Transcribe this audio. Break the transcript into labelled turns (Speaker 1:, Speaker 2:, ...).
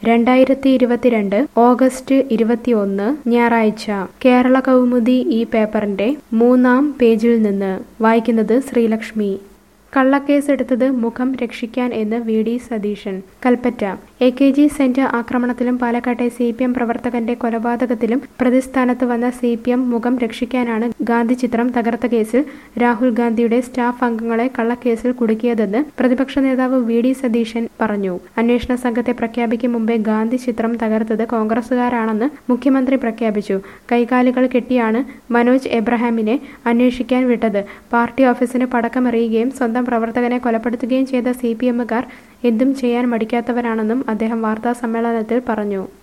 Speaker 1: രണ്ടായിരത്തി ഇരുപത്തിരണ്ട് ഓഗസ്റ്റ് ഇരുപത്തിയൊന്ന് ഞായറാഴ്ച കേരള കൗമുദി ഈ പേപ്പറിന്റെ മൂന്നാം പേജിൽ നിന്ന് വായിക്കുന്നത് ശ്രീലക്ഷ്മി കള്ളക്കേസെടുത്തത് മുഖം രക്ഷിക്കാൻ എന്ന് V D Satheesan Kalpetta A K G center ആക്രമണത്തിലും പാലക്കാട്ടെ സി പി എം പ്രവർത്തകന്റെ കൊലപാതകത്തിലും പ്രതിസ്ഥാനത്ത് വന്ന സി പി എം മുഖം രക്ഷിക്കാനാണ് ഗാന്ധി ചിത്രം തകർത്ത കേസിൽ രാഹുൽ ഗാന്ധിയുടെ സ്റ്റാഫ് അംഗങ്ങളെ കള്ളക്കേസിൽ കുടുക്കിയതെന്ന് പ്രതിപക്ഷ നേതാവ് വി ഡി സതീശൻ പറഞ്ഞു അന്വേഷണ സംഘത്തെ പ്രഖ്യാപിക്കും മുമ്പേ ഗാന്ധി ചിത്രം തകർത്തത് കോൺഗ്രസുകാരാണെന്ന് മുഖ്യമന്ത്രി പ്രഖ്യാപിച്ചു കൈകാലുകൾ കെട്ടിയാണ് മനോജ് എബ്രഹാമിനെ അന്വേഷിക്കാൻ വിട്ടത് പാർട്ടി ഓഫീസിന് പടക്കമെറിയുകയും സ്വന്തം പ്രവർത്തകനെ കൊലപ്പെടുത്തുകയും ചെയ്ത സി പി എമ്മുകാർ എന്തും ചെയ്യാൻ മടിക്കാത്തവരാണെന്നും അദ്ദേഹം വാർത്താ സമ്മേളനത്തിൽ പറഞ്ഞു